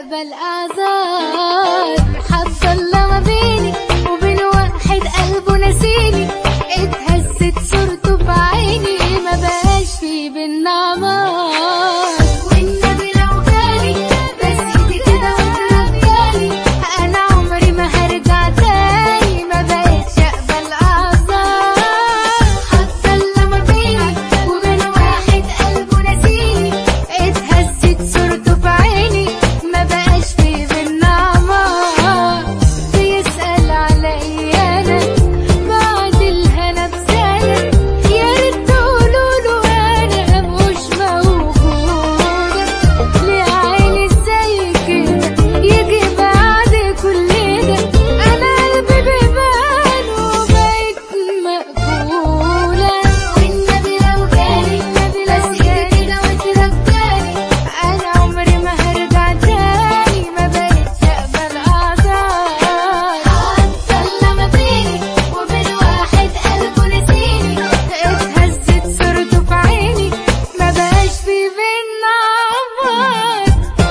يقبل اعذار حط الله ما بيني وبين واحد قلبه نسيني اتهزت صورته في عيني ما بقاش في بينا عمار والنبي لو جالي بس ايدي كده وترجالي انا عمري ما هرجع تاني ما بقتش اقبل اعذار حط الله ما بيني وبين واحد قلبه نسيني اتهزت صورته في عيني ما بقاش في بينا عمار بيسأل عليا انا بعد الهنا بسنة يا ريت تقولوله انا مش موجودة ليه عيني زي كده يجي بعد كل ده انا قلبي بيبان وبقيت مقبولة والنبي لو جالي بس ايدي كده وترجالي انا عمري ما هرجع تاني ما بقتش اقبل اعذار حاطة ما بيني وبين واحد قلبه نسيني اتهزت صورته في عيني ما بقاش في بينا عمار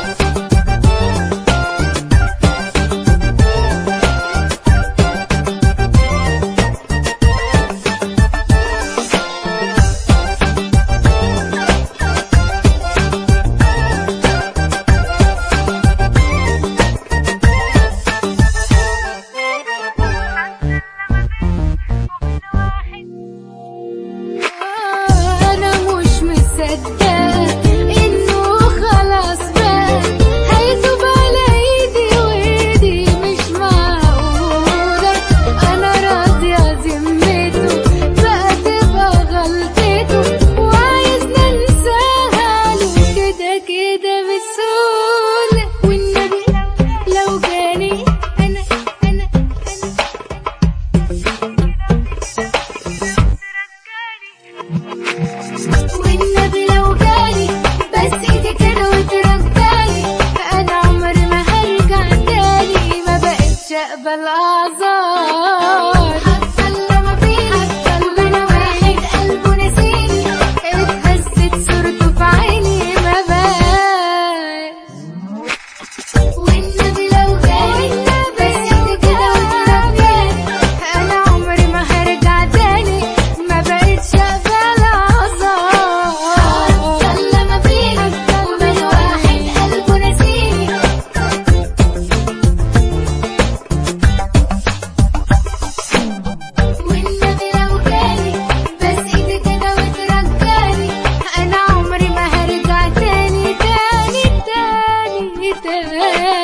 أنا مش مصدقة إنه خلاص بقى هيتوب على إيدي وإيدي مش معقولة أنا راضية ذمته بقى تبقى غلطته وعايزنا ننساها له كده كده بسهولة والنبي لو جاني أنا أنا أنا والنبي لو جالي بس ايدي كده وترجالي انا عمري ما هرجع تاني ما بقتش اقبل اعذار حتى لما بيني وبين واحد قلبه نسيني اتهزت صورته في عيني ما بقاش والنبي لو جالي بس ايدي كده وترجالي انا عمري ما هرجع تاني ما بقتش اقبل اعذار حتى ما بيني وبين واحد قلبه نسيني والنبي لو جالي بس ايدي كده وترجالي انا عمري ما هرجع تاني تاني تاني تاني